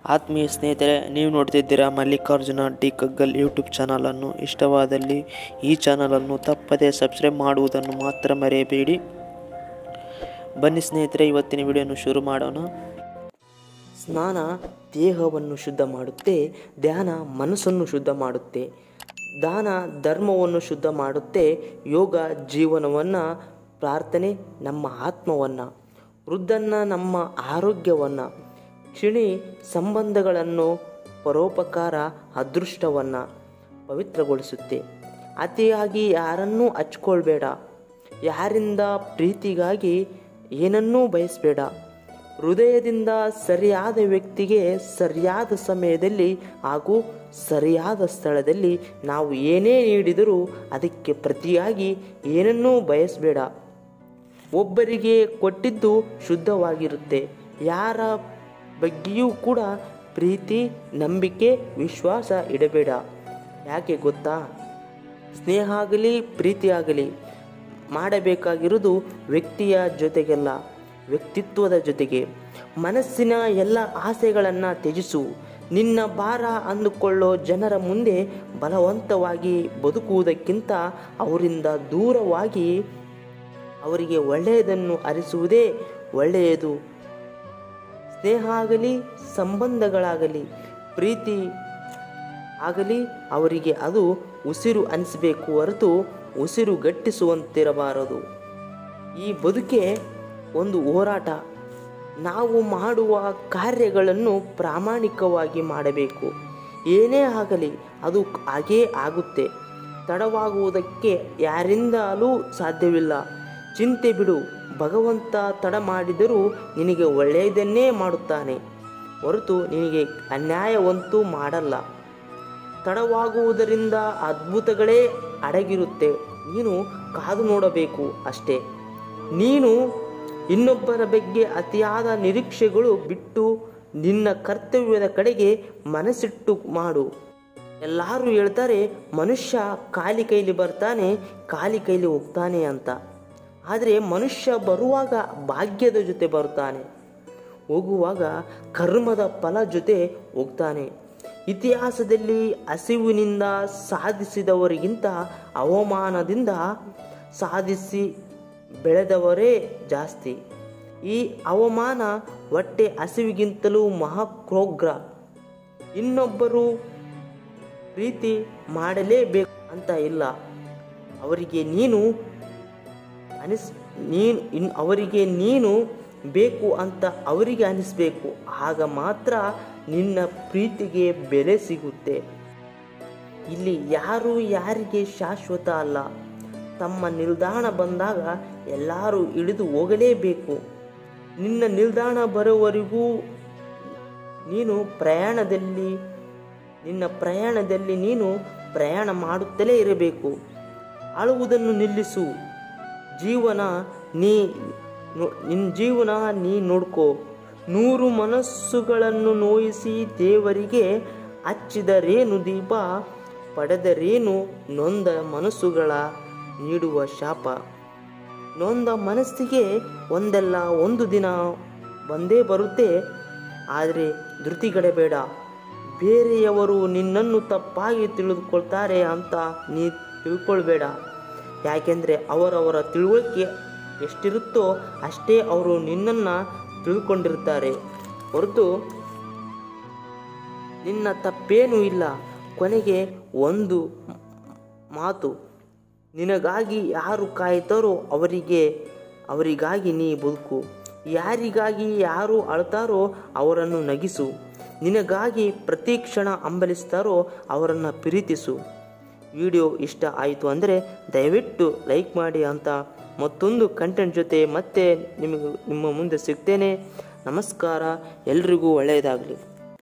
ಆತ್ಮೀಯ ಸ್ನೇಹಿತರೆ ನೀವು ನೋಡ್ತಿದ್ದೀರಾ ಮಲ್ಲಿಕಾರ್ಜುನ ಡಿ ಕಗ್ಗಲ್ ಯೂಟ್ಯೂಬ್ ಚಾನಲನ್ನು ಇಷ್ಟವಾದಲ್ಲಿ ಈ ಚಾನಲನ್ನು ತಪ್ಪದೇ ಸಬ್ಸ್ಕ್ರೈಬ್ ಮಾಡುವುದನ್ನು ಮಾತ್ರ ಮರೆಯಬೇಡಿ ಬನ್ನಿ ಸ್ನೇಹಿತರೆ ಇವತ್ತಿನ ವಿಡಿಯೋನು ಶುರು ಮಾಡೋಣ ಸ್ನಾನ ದೇಹವನ್ನು ಶುದ್ಧ ಮಾಡುತ್ತೆ ಧ್ಯಾನ ಮನಸ್ಸನ್ನು ಶುದ್ಧ ಮಾಡುತ್ತೆ ದಾನ ಧರ್ಮವನ್ನು ಶುದ್ಧ ಮಾಡುತ್ತೆ ಯೋಗ ಜೀವನವನ್ನು ಪ್ರಾರ್ಥನೆ ನಮ್ಮ ಆತ್ಮವನ್ನು ವೃದ್ಧನ್ನ ನಮ್ಮ ಆರೋಗ್ಯವನ್ನು ಕ್ಷಿಣಿ ಸಂಬಂಧಗಳನ್ನು ಪರೋಪಕಾರ ಅದೃಷ್ಟವನ್ನು ಪವಿತ್ರಗೊಳಿಸುತ್ತೆ ಅತಿಯಾಗಿ ಯಾರನ್ನೂ ಹಚ್ಕೊಳ್ಬೇಡ ಯಾರಿಂದ ಪ್ರೀತಿಗಾಗಿ ಏನನ್ನೂ ಬಯಸಬೇಡ ಹೃದಯದಿಂದ ಸರಿಯಾದ ವ್ಯಕ್ತಿಗೆ ಸರಿಯಾದ ಸಮಯದಲ್ಲಿ ಹಾಗೂ ಸರಿಯಾದ ಸ್ಥಳದಲ್ಲಿ ನಾವು ಏನೇ ನೀಡಿದರೂ ಅದಕ್ಕೆ ಪ್ರತಿಯಾಗಿ ಏನನ್ನೂ ಬಯಸಬೇಡ ಒಬ್ಬರಿಗೆ ಕೊಟ್ಟಿದ್ದು ಶುದ್ಧವಾಗಿರುತ್ತೆ ಯಾರ ಬಗ್ಗೆಯೂ ಕೂಡ ಪ್ರೀತಿ ನಂಬಿಕೆ ವಿಶ್ವಾಸ ಇಡಬೇಡ ಯಾಕೆ ಗೊತ್ತಾ ಸ್ನೇಹ ಆಗಲಿ ಪ್ರೀತಿ ಆಗಲಿ ಮಾಡಬೇಕಾಗಿರುವುದು ವ್ಯಕ್ತಿಯ ಜೊತೆಗೆಲ್ಲ ವ್ಯಕ್ತಿತ್ವದ ಜೊತೆಗೆ ಮನಸ್ಸಿನ ಎಲ್ಲ ಆಸೆಗಳನ್ನು ತ್ಯಜಿಸು ನಿನ್ನ ಭಾರ ಅಂದುಕೊಳ್ಳೋ ಜನರ ಮುಂದೆ ಬಲವಂತವಾಗಿ ಬದುಕುವುದಕ್ಕಿಂತ ಅವರಿಂದ ದೂರವಾಗಿ ಅವರಿಗೆ ಒಳ್ಳೆಯದನ್ನು ಅರಿಸುವುದೇ ಒಳ್ಳೆಯದು ಸ್ನೇಹ ಆಗಲಿ ಸಂಬಂಧಗಳಾಗಲಿ ಪ್ರೀತಿ ಆಗಲಿ ಅವರಿಗೆ ಅದು ಉಸಿರು ಅನಿಸಬೇಕು ಹೊರತು ಉಸಿರು ಗಟ್ಟಿಸುವಂತಿರಬಾರದು ಈ ಬದುಕೆ ಒಂದು ಹೋರಾಟ ನಾವು ಮಾಡುವ ಕಾರ್ಯಗಳನ್ನು ಪ್ರಾಮಾಣಿಕವಾಗಿ ಮಾಡಬೇಕು ಏನೇ ಆಗಲಿ ಅದು ಹಾಗೇ ಆಗುತ್ತೆ ತಡವಾಗುವುದಕ್ಕೆ ಯಾರಿಂದಲೂ ಸಾಧ್ಯವಿಲ್ಲ ಚಿಂತೆ ಬಿಡು ಭಗವಂತ ತಡ ಮಾಡಿದರೂ ನಿನಗೆ ಒಳ್ಳೆಯದನ್ನೇ ಮಾಡುತ್ತಾನೆ ಹೊರತು ನಿನಗೆ ಅನ್ಯಾಯವಂತೂ ಮಾಡಲ್ಲ ತಡವಾಗುವುದರಿಂದ ಅದ್ಭುತಗಳೇ ಅಡಗಿರುತ್ತೆ ನೀನು ಕಾದು ನೋಡಬೇಕು ಅಷ್ಟೇ ನೀನು ಇನ್ನೊಬ್ಬರ ಬಗ್ಗೆ ಅತಿಯಾದ ನಿರೀಕ್ಷೆಗಳು ಬಿಟ್ಟು ನಿನ್ನ ಕರ್ತವ್ಯದ ಕಡೆಗೆ ಮನಸ್ಸಿಟ್ಟು ಮಾಡು ಎಲ್ಲರೂ ಹೇಳ್ತಾರೆ ಮನುಷ್ಯ ಖಾಲಿ ಕೈಲಿ ಬರ್ತಾನೆ ಖಾಲಿ ಕೈಲಿ ಹೋಗ್ತಾನೆ ಅಂತ ಆದರೆ ಮನುಷ್ಯ ಬರುವಾಗ ಭಾಗ್ಯದ ಜೊತೆ ಬರುತ್ತಾನೆ ಹೋಗುವಾಗ ಕರ್ಮದ ಫಲ ಜೊತೆ ಹೋಗ್ತಾನೆ ಇತಿಹಾಸದಲ್ಲಿ ಹಸಿವಿನಿಂದ ಸಾಧಿಸಿದವರಿಗಿಂತ ಅವಮಾನದಿಂದ ಸಾಧಿಸಿ ಬೆಳೆದವರೇ ಜಾಸ್ತಿ ಈ ಅವಮಾನ ಹೊಟ್ಟೆ ಹಸಿವಿಗಿಂತಲೂ ಮಹಾಕ್ರೋಗ್ರ ಇನ್ನೊಬ್ಬರು ಪ್ರೀತಿ ಮಾಡಲೇಬೇಕು ಅಂತ ಇಲ್ಲ ಅವರಿಗೆ ನೀನು ಅನಿಸ್ ನೀನು ಇನ್ ಅವರಿಗೆ ನೀನು ಬೇಕು ಅಂತ ಅವರಿಗೆ ಅನಿಸ್ಬೇಕು ಆಗ ಮಾತ್ರ ನಿನ್ನ ಪ್ರೀತಿಗೆ ಬೆಲೆ ಸಿಗುತ್ತೆ ಇಲ್ಲಿ ಯಾರು ಯಾರಿಗೆ ಶಾಶ್ವತ ಅಲ್ಲ ತಮ್ಮ ನಿಲ್ದಾಣ ಬಂದಾಗ ಎಲ್ಲರೂ ಇಳಿದು ಹೋಗಲೇಬೇಕು ನಿನ್ನ ನಿಲ್ದಾಣ ಬರೋವರೆಗೂ ನೀನು ಪ್ರಯಾಣದಲ್ಲಿ ನಿನ್ನ ಪ್ರಯಾಣದಲ್ಲಿ ನೀನು ಪ್ರಯಾಣ ಮಾಡುತ್ತಲೇ ಇರಬೇಕು ಅಳುವುದನ್ನು ನಿಲ್ಲಿಸು ಜೀವನ ನೀ ನಿನ್ನ ಜೀವನ ನೀ ನೋಡ್ಕೋ ನೂರು ಮನಸ್ಸುಗಳನ್ನು ನೋಯಿಸಿ ದೇವರಿಗೆ ಹಚ್ಚಿದರೇನು ದೀಪ ಪಡೆದರೇನು ನೊಂದ ಮನಸ್ಸುಗಳ ನೀಡುವ ಶಾಪ ನೊಂದ ಮನಸ್ಸಿಗೆ ಒಂದಲ್ಲ ಒಂದು ದಿನ ಬಂದೇ ಬರುತ್ತೆ ಆದರೆ ಧೃತಿಗಡಬೇಡ ಬೇರೆಯವರು ನಿನ್ನನ್ನು ತಪ್ಪಾಗಿ ತಿಳಿದುಕೊಳ್ತಾರೆ ಅಂತ ನೀ ತಿಳ್ಕೊಳ್ಬೇಡ ಯಾಕೆಂದರೆ ಅವರವರ ತಿಳುವಳಿಕೆ ಎಷ್ಟಿರುತ್ತೋ ಅಷ್ಟೇ ಅವರು ನಿನ್ನನ್ನು ತಿಳ್ಕೊಂಡಿರ್ತಾರೆ ಹೊರತು ನಿನ್ನ ತಪ್ಪೇನೂ ಇಲ್ಲ ಕೊನೆಗೆ ಒಂದು ಮಾತು ನಿನಗಾಗಿ ಯಾರು ಕಾಯ್ತಾರೋ ಅವರಿಗೆ ಅವರಿಗಾಗಿ ನೀ ಬದುಕು ಯಾರಿಗಾಗಿ ಯಾರು ಅಳ್ತಾರೋ ಅವರನ್ನು ನಗಿಸು ನಿನಗಾಗಿ ಪ್ರತಿ ಕ್ಷಣ ಹಂಬಲಿಸ್ತಾರೋ ಅವರನ್ನು ಪ್ರೀತಿಸು ವಿಡಿಯೋ ಇಷ್ಟ ಆಯಿತು ಅಂದರೆ ದಯವಿಟ್ಟು ಲೈಕ್ ಮಾಡಿ ಅಂತ ಮತ್ತೊಂದು ಕಂಟೆಂಟ್ ಜೊತೆ ಮತ್ತೆ ನಿಮಗೆ ನಿಮ್ಮ ಮುಂದೆ ಸಿಗ್ತೇನೆ ನಮಸ್ಕಾರ ಎಲ್ರಿಗೂ ಒಳ್ಳೆಯದಾಗಲಿ